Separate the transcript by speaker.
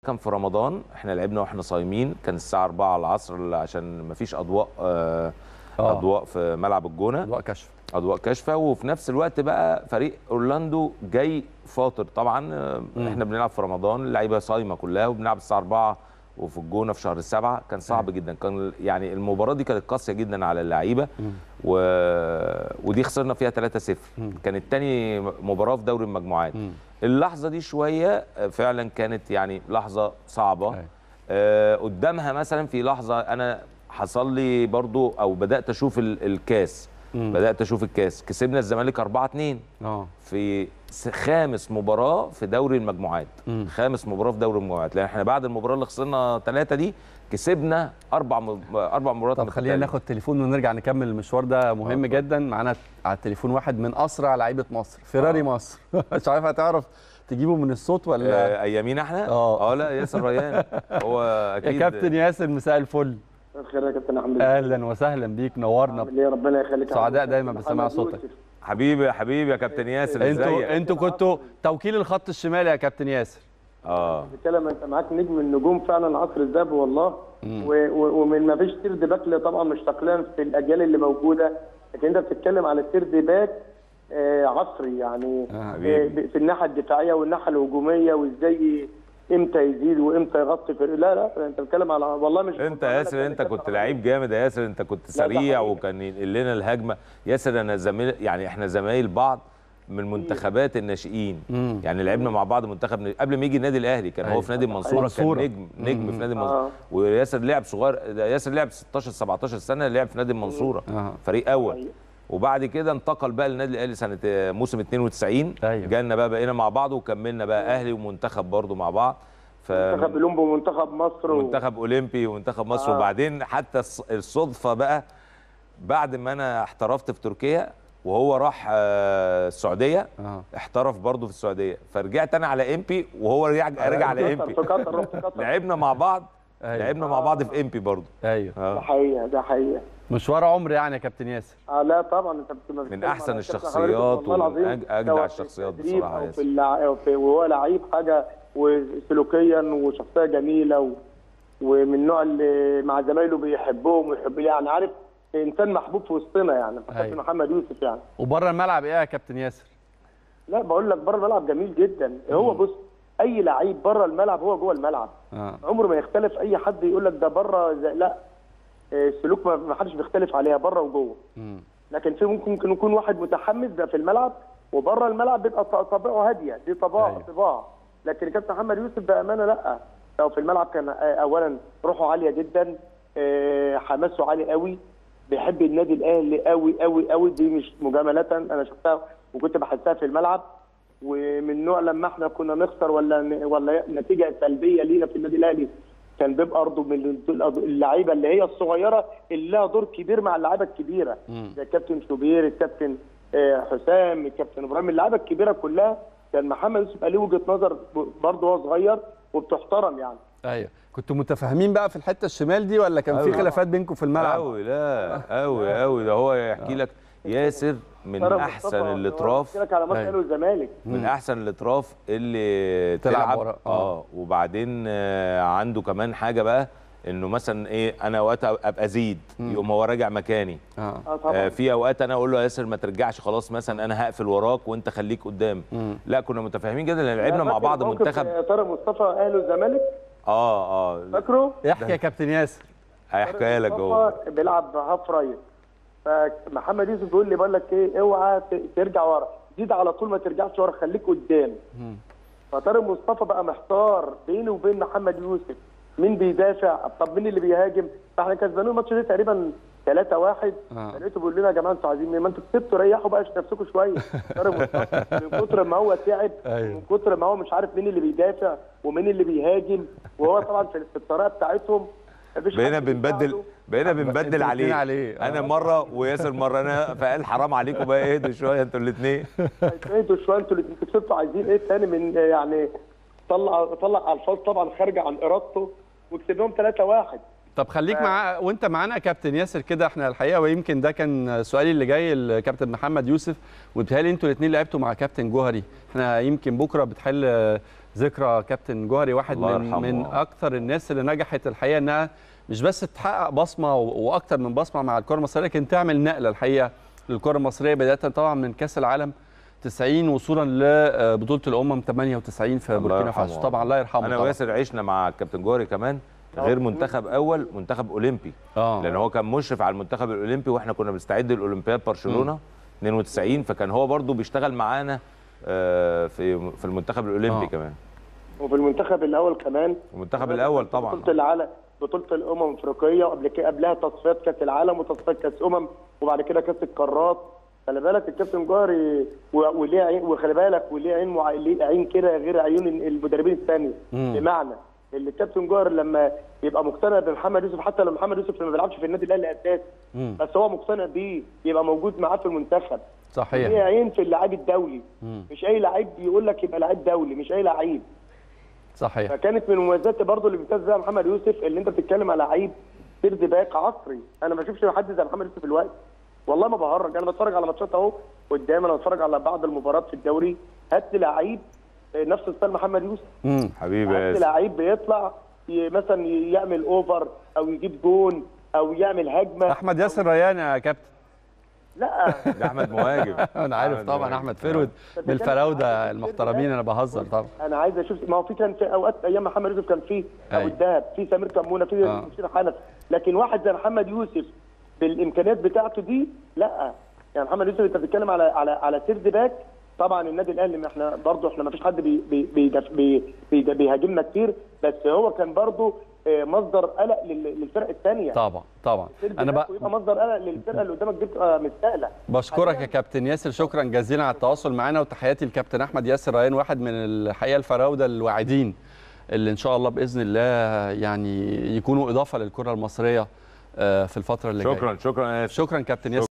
Speaker 1: كان في رمضان احنا لعبنا واحنا صايمين كان الساعه 4 العصر عشان ما فيش اضواء آه
Speaker 2: آه.
Speaker 1: اضواء في ملعب الجونه
Speaker 2: اضواء كشف
Speaker 1: اضواء كاشفه وفي نفس الوقت بقى فريق اورلاندو جاي فاطر طبعا آه، احنا بنلعب في رمضان اللعيبه صايمه كلها وبنلعب الساعه 4 وفي الجونه في شهر السبعه كان صعب جدا كان يعني المباراه دي كانت قاسيه جدا على اللعيبه و... ودي خسرنا فيها 3-0 كانت تاني مباراه في دوري المجموعات اللحظه دي شويه آه، فعلا كانت يعني لحظه صعبه
Speaker 2: أيوة.
Speaker 1: آه، قدامها مثلا في لحظه انا حصل لي برضو او بدات اشوف ال- الكاس بدات اشوف الكاس كسبنا الزمالك 4 2
Speaker 2: اه
Speaker 1: في س- خامس مباراه في دوري المجموعات خامس مباراه في دوري المجموعات لان احنا بعد المباراه اللي خسرنا ثلاثه دي كسبنا اربع م... اربع مباريات
Speaker 2: طب خلينا
Speaker 1: متتالية.
Speaker 2: ناخد تليفون ونرجع نكمل المشوار ده مهم جدا معانا على التليفون واحد من اسرع لعيبه مصر فيراري مصر مش عارف هتعرف تجيبه من الصوت ولا
Speaker 1: آه، ايامينا احنا
Speaker 2: آه.
Speaker 1: اه لا ياسر ريان هو
Speaker 2: يا
Speaker 1: اكيد
Speaker 2: كابتن ياسر مساء الفل
Speaker 3: خير يا كابتن احمد
Speaker 2: اهلا وسهلا بيك نورنا
Speaker 3: عامل ايه ربنا يخليك يا
Speaker 2: سعداء
Speaker 3: عم.
Speaker 2: دايما بسماع
Speaker 3: محمد
Speaker 2: صوتك.
Speaker 3: يوسف.
Speaker 1: حبيبي حبيبي يا كابتن ياسر
Speaker 2: انتوا
Speaker 1: ازيك
Speaker 2: انتوا كنتوا توكيل الخط الشمالي يا كابتن ياسر
Speaker 1: اه
Speaker 3: بتتكلم انت معاك نجم النجوم فعلا عصر الذهب والله و- و- ومن ما فيش سيرد باك طبعا مشتاق لها في الاجيال اللي موجوده لكن انت بتتكلم على سيرد باك آه، عصري يعني
Speaker 2: آه،
Speaker 3: آه،
Speaker 1: حبيبي.
Speaker 3: في الناحيه الدفاعيه والناحيه الهجوميه وازاي امتى يزيد وامتى يغطي في لا لا انت بتتكلم على والله مش
Speaker 1: انت يا ياسر انت كنت لعيب جامد يا ياسر انت كنت
Speaker 3: ده
Speaker 1: سريع
Speaker 3: حقيقي.
Speaker 1: وكان ينقل لنا الهجمه ياسر انا زميل يعني احنا زمايل بعض من منتخبات الناشئين
Speaker 2: مم.
Speaker 1: يعني لعبنا مع بعض منتخب ن- قبل ما يجي النادي الاهلي كان هو
Speaker 2: أيوة.
Speaker 1: في نادي المنصوره
Speaker 2: منصورة.
Speaker 1: كان نجم نجم في نادي المنصوره
Speaker 3: آه.
Speaker 1: وياسر لعب صغير ده ياسر لعب 16 17 سنه لعب في نادي المنصوره
Speaker 2: آه.
Speaker 1: فريق اول
Speaker 3: أيوة.
Speaker 1: وبعد كده انتقل بقى للنادي الاهلي سنه آه، موسم 92
Speaker 2: أيوة.
Speaker 1: جالنا بقى بقينا مع بعض وكملنا بقى اهلي ومنتخب برضو مع بعض ف
Speaker 3: منتخب اولمبي ومنتخب مصر و...
Speaker 1: منتخب اولمبي ومنتخب مصر
Speaker 3: آه.
Speaker 1: وبعدين حتى الص- الصدفه بقى بعد ما انا احترفت في تركيا وهو راح آه، السعوديه
Speaker 2: اه
Speaker 1: احترف برضه في السعوديه فرجعت انا على امبي وهو رجع رجع على
Speaker 3: في
Speaker 1: امبي
Speaker 3: قطر رحت قطر
Speaker 1: لعبنا مع بعض
Speaker 2: أيوة.
Speaker 1: لعبنا مع بعض في امبي برضه
Speaker 2: ايوه
Speaker 3: ده
Speaker 1: اه
Speaker 3: حقيقه ده حقيقه
Speaker 2: مشوار عمر يعني يا كابتن ياسر
Speaker 3: اه لا طبعا انت بت- ما
Speaker 1: من
Speaker 3: بتتكلم
Speaker 1: أحسن
Speaker 3: على كابتن
Speaker 1: الشخصيات
Speaker 3: حضرتك والله
Speaker 1: ومن
Speaker 3: العظيم
Speaker 1: أج- أجدع
Speaker 3: سواء في
Speaker 1: الشخصيات
Speaker 3: التدريب
Speaker 1: بصراحة
Speaker 3: أو
Speaker 1: ياسر.
Speaker 3: في اللع... أو في وهو لعيب حاجه وسلوكيا وشخصيه جميله و... ومن النوع اللي مع زمايله بيحبهم ويحب يعني عارف انسان محبوب في وسطنا يعني كابتن
Speaker 2: أيوة.
Speaker 3: محمد يوسف يعني
Speaker 2: وبره الملعب ايه يا كابتن ياسر
Speaker 3: لا بقول لك بره الملعب جميل جدا هو بص اي لعيب بره الملعب هو جوه الملعب
Speaker 2: اه
Speaker 3: عمره ما يختلف اي حد يقول لك ده بره زي لا آه، السلوك ما- ما حدش بيختلف عليها بره وجوه
Speaker 2: مم.
Speaker 3: لكن في ممكن ممكن يكون واحد متحمس ده في الملعب وبره الملعب بيبقى ط- طبيعه هاديه دي طباع
Speaker 2: أيوة.
Speaker 3: طباع لكن كابتن محمد يوسف بامانه لا لو في الملعب كان آه، اولا روحه عاليه جدا آه، حماسه عالي قوي بيحب النادي الاهلي قوي قوي قوي دي مش مجامله انا شفتها وكنت بحسها في الملعب ومن نوع لما احنا كنا نخسر ولا ولا نتيجه سلبيه لينا في النادي الاهلي كان بيبقى برضه من اللعيبه اللي هي الصغيره اللي لها دور كبير مع اللعيبه الكبيره زي الكابتن شوبير الكابتن آه، حسام الكابتن ابراهيم اللعيبه الكبيره كلها كان محمد يوسف قال له وجهه نظر برضه وهو صغير وبتحترم يعني
Speaker 2: ايوه كنتوا متفاهمين بقى في الحته الشمال دي ولا كان في
Speaker 1: أيوة.
Speaker 2: خلافات بينكم في الملعب
Speaker 1: قوي لا قوي قوي ده هو يحكي لك ياسر من
Speaker 3: طارق
Speaker 1: احسن
Speaker 3: مصطفى،
Speaker 1: الاطراف
Speaker 3: بحكي لك على ماتش
Speaker 2: أيوة.
Speaker 3: الاهلي والزمالك
Speaker 1: من احسن الاطراف اللي
Speaker 2: تلعب
Speaker 1: تلعب,
Speaker 2: ورا. آه.
Speaker 1: اه وبعدين آه عنده كمان حاجه بقى انه مثلا ايه انا اوقات ابقى ازيد يقوم هو راجع مكاني
Speaker 2: اه
Speaker 3: اه
Speaker 1: آه
Speaker 3: طبعا
Speaker 1: في اوقات انا اقول له يا ياسر ما ترجعش خلاص مثلا انا هقفل وراك وانت خليك قدام
Speaker 2: مم.
Speaker 1: لا كنا متفاهمين جدا لان لعبنا
Speaker 3: لا،
Speaker 1: مع
Speaker 3: فاكر
Speaker 1: بعض
Speaker 3: موقف،
Speaker 1: منتخب
Speaker 3: آه، طارق مصطفى اهلي والزمالك
Speaker 1: اه اه
Speaker 3: فاكره؟
Speaker 2: احكي يا كابتن ياسر
Speaker 1: هيحكيها لك هو
Speaker 3: مصطفى بيلعب هاف رايت فمحمد يوسف بيقول لي بقول لك ايه اوعى ت- ترجع ورا زيد على طول ما ترجعش ورا خليك قدام فطارق مصطفى بقى محتار بينه وبين محمد يوسف مين بيدافع طب مين اللي بيهاجم فاحنا كسبانين الماتش ده تقريبا 3 1
Speaker 2: آه.
Speaker 3: لقيته بيقول لنا يا جماعه انتوا عايزين ايه ما انتوا كسبتوا ريحوا بقى نفسكم شويه طارق مصطفى من كتر ما هو تعب
Speaker 2: أيوة.
Speaker 3: من كتر ما هو مش عارف مين اللي بيدافع ومين اللي بيهاجم وهو طبعا في في الطريقه بتاعتهم مفيش
Speaker 1: بقينا
Speaker 3: حد
Speaker 1: بنبدل
Speaker 3: بيساعده.
Speaker 1: بقينا
Speaker 2: انتوا
Speaker 1: بنبدل
Speaker 2: الاتنين
Speaker 1: عليه,
Speaker 2: عليه. آه.
Speaker 1: انا مره وياسر مره انا فقال حرام عليكم بقى اهدوا شويه انتوا الاثنين
Speaker 3: انتوا شويه انتوا اللي انتوا كسبتوا عايزين ايه تاني من يعني طلع طلع الفاظ طبعا خارجه عن ارادته وكسبناهم 3 1
Speaker 2: طب خليك مع وانت معانا يا كابتن ياسر كده احنا الحقيقه ويمكن ده كان سؤالي اللي جاي الكابتن محمد يوسف وبالتالي انتوا الاثنين لعبتوا مع كابتن جوهري احنا يمكن بكره بتحل ذكرى كابتن جوهري واحد
Speaker 1: الله
Speaker 2: من
Speaker 1: يرحمه.
Speaker 2: من اكثر الناس اللي نجحت الحقيقه انها مش بس تحقق بصمه و- واكتر من بصمه مع الكره المصريه لكن تعمل نقله الحقيقه للكره المصريه بدايه طبعا من كاس العالم 90 وصولا لبطوله الامم 98 في
Speaker 1: الله
Speaker 2: بوركينا
Speaker 1: يرحمه.
Speaker 2: فاسو طبعا الله يرحمه
Speaker 1: انا
Speaker 2: طبعا.
Speaker 1: وياسر عشنا مع الكابتن جوهري كمان غير منتخب اول منتخب اولمبي
Speaker 2: اه
Speaker 1: لان هو كان مشرف على المنتخب الاولمبي واحنا كنا بنستعد لاولمبياد برشلونه 92 فكان هو برضو بيشتغل معانا آه، في في المنتخب الاولمبي
Speaker 2: آه.
Speaker 1: كمان
Speaker 3: وفي المنتخب الاول كمان
Speaker 1: المنتخب الاول طبعا
Speaker 3: بطوله العالم بطوله الامم الافريقيه وقبل كده قبلها تصفيات كاس العالم وتصفيات كاس امم وبعد كده كاس القارات خلي بالك الكابتن جوهري و- وليه عين وخلي بالك وليه عين مع... ليه عين كده غير عيون المدربين الثانيه
Speaker 2: مم.
Speaker 3: بمعنى اللي الكابتن جوهر لما يبقى مقتنع بمحمد يوسف حتى لو محمد يوسف ما بيلعبش في النادي الاهلي اساسي
Speaker 2: مم.
Speaker 3: بس هو مقتنع بيه يبقى موجود معاه في المنتخب ليه
Speaker 2: صحيح
Speaker 3: عين في اللاعب الدولي
Speaker 2: مم.
Speaker 3: مش اي لعيب يقول لك يبقى لعيب دولي مش اي لعيب
Speaker 2: صحيح
Speaker 3: فكانت من مميزات برضه اللي بيمتاز بيها محمد يوسف اللي انت بتتكلم على لعيب سيرد باك عصري انا ما بشوفش حد زي محمد يوسف دلوقتي والله ما بهرج انا بتفرج على ماتشات اهو قدامي انا بتفرج على بعض المباريات في الدوري هات لي لعيب نفس ستايل محمد يوسف
Speaker 2: مم.
Speaker 1: حبيبي يا
Speaker 3: هات لي
Speaker 1: ياسر
Speaker 3: لعيب بيطلع ي- مثلا يعمل اوفر او يجيب جون او يعمل هجمه
Speaker 2: احمد ياسر ريان يا كابتن
Speaker 3: لا
Speaker 1: ده احمد مهاجم
Speaker 2: انا عارف
Speaker 1: أحمد
Speaker 2: طبعا
Speaker 1: مهاجم.
Speaker 2: احمد فرود من الفراوده المحترمين انا بهزر طبعا
Speaker 3: انا عايز اشوف ما هو في كان في اوقات ايام محمد يوسف كان في ابو
Speaker 2: أيوة.
Speaker 3: الدهب في سمير كمونه في
Speaker 2: آه.
Speaker 3: مشير حنف لكن واحد زي محمد يوسف بالامكانيات بتاعته دي لا يعني محمد يوسف انت بتتكلم على على على سيرد باك طبعا النادي الاهلي ما احنا برضه احنا ما فيش حد بي بي بي بي بي بيهاجمنا كتير بس هو كان برضه آه، مصدر قلق لل- للفرق الثانيه
Speaker 2: طبعا طبعا انا بقى
Speaker 3: يبقى مصدر قلق للفرقه اللي قدامك دي بتبقى مش سهله
Speaker 2: بشكرك يا كابتن ياسر شكرا جزيلا على التواصل معنا وتحياتي للكابتن احمد ياسر ريان واحد من الحقيقه الفراوده الواعدين اللي ان شاء الله باذن الله يعني يكونوا اضافه للكره المصريه آه، في الفتره اللي جايه
Speaker 1: شكرا شكرا يا ياسر
Speaker 2: شكرا كابتن ياسر